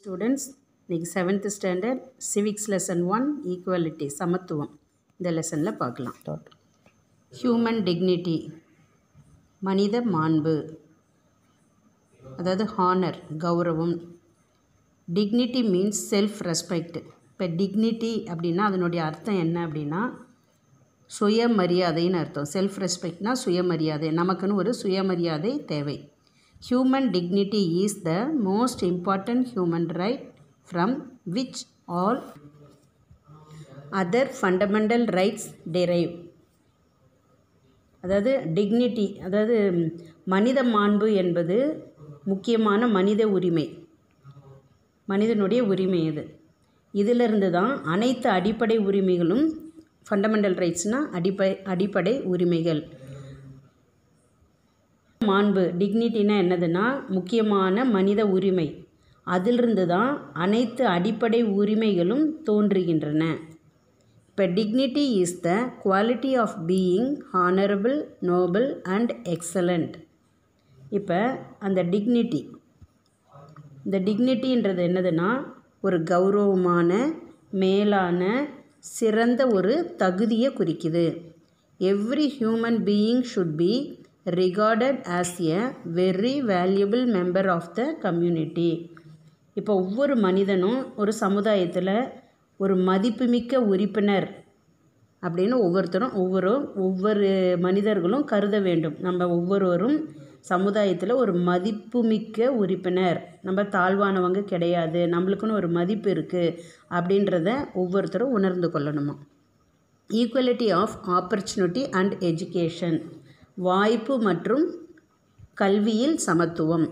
students இன்றைக்கி seventh standard civics lesson one equality சமத்துவம் இந்த லெசனில் பார்க்கலாம் ஹியூமன் டிக்னிட்டி மனித மாண்பு அதாவது ஹானர் கௌரவம் டிக்னிட்டி மீன்ஸ் செல்ஃப் ரெஸ்பெக்ட் இப்போ டிக்னிட்டி அப்படின்னா அதனுடைய அர்த்தம் என்ன அப்படின்னா சுயமரியாதைன்னு அர்த்தம் செல்ஃப் ரெஸ்பெக்ட்னா சுயமரியாதை நமக்குன்னு ஒரு சுயமரியாதை தேவை human dignity is the most important human right from which all other fundamental rights derive அதாவது டிக்னிட்டி அதாவது மனித மாண்பு என்பது முக்கியமான மனித உரிமை மனிதனுடைய உரிமை இது இதிலிருந்து தான் அனைத்து அடிப்படை உரிமைகளும் ஃபண்டமெண்டல் ரைட்ஸ்னால் அடிப்படை அடிப்படை உரிமைகள் மாண்பு டிக்னிட்டினா என்னதுன்னா முக்கியமான மனித உரிமை அதிலிருந்து தான் அனைத்து அடிப்படை உரிமைகளும் தோன்றுகின்றன இப்போ dignity is the quality of being honourable noble and excellent இப்போ அந்த டிக்னிட்டி இந்த டிக்னிட்டின்றது என்னதுன்னா ஒரு கௌரவமான மேலான சிறந்த ஒரு தகுதியை குறிக்குது every human being should be regarded as a very valuable member of the community இப்போ ஒவ்வொரு மனிதனும் ஒரு சமுதாயத்தில் ஒரு மதிப்புமிக்க உறுப்பினர் அப்படின்னு ஒவ்வொருத்தரும் ஒவ்வொரு ஒவ்வொரு மனிதர்களும் கருத வேண்டும் நம்ம ஒவ்வொருவரும் சமுதாயத்தில் ஒரு மதிப்புமிக்க உறுப்பினர் நம்ம தாழ்வானவங்க கிடையாது நம்மளுக்குன்னு ஒரு மதிப்பு இருக்குது அப்படின்றத ஒவ்வொருத்தரும் உணர்ந்து கொள்ளணுமா equality of opportunity and education வாய்ப்பு மற்றும் கல்வியில் சமத்துவம்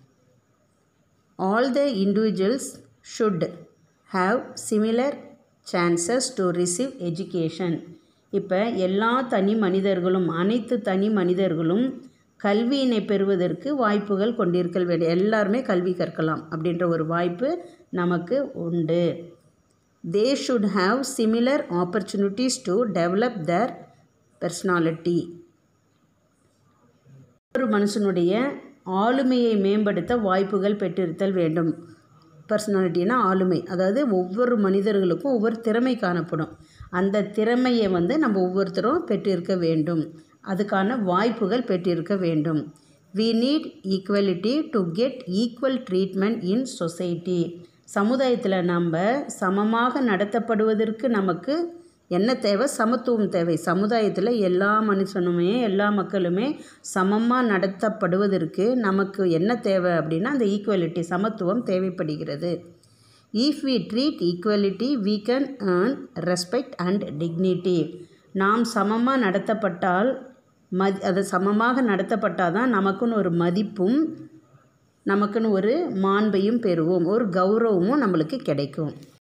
all the individuals should have similar chances to receive education இப்போ எல்லா தனி மனிதர்களும் அனைத்து தனி மனிதர்களும் கல்வியினை பெறுவதற்கு வாய்ப்புகள் கொண்டிருக்க வேண்டும் எல்லாருமே கல்வி கற்கலாம் அப்படின்ற ஒரு வாய்ப்பு நமக்கு உண்டு they should have similar opportunities to develop their personality ஒரு மனுஷனுடைய ஆளுமையை மேம்படுத்த வாய்ப்புகள் பெற்றிருத்தல் வேண்டும் பர்சனாலிட்டினா ஆளுமை அதாவது ஒவ்வொரு மனிதர்களுக்கும் ஒவ்வொரு திறமை காணப்படும் அந்த திறமையை வந்து நம்ம ஒவ்வொருத்தரும் பெற்றிருக்க வேண்டும் அதுக்கான வாய்ப்புகள் பெற்றிருக்க வேண்டும் we need equality to get equal treatment in society சமுதாயத்தில் நம்ம சமமாக நடத்தப்படுவதற்கு நமக்கு என்ன தேவை சமத்துவம் தேவை சமுதாயத்தில் எல்லா மனுஷனுமே எல்லா மக்களுமே சமமாக நடத்தப்படுவதற்கு நமக்கு என்ன தேவை அப்படின்னா அந்த ஈக்குவலிட்டி சமத்துவம் தேவைப்படுகிறது if we treat equality we can earn respect and dignity நாம் சமமாக நடத்தப்பட்டால் மதி அது சமமாக நடத்தப்பட்டால் தான் நமக்குன்னு ஒரு மதிப்பும் நமக்குன்னு ஒரு மாண்பையும் பெறுவோம் ஒரு கௌரவமும் நம்மளுக்கு கிடைக்கும்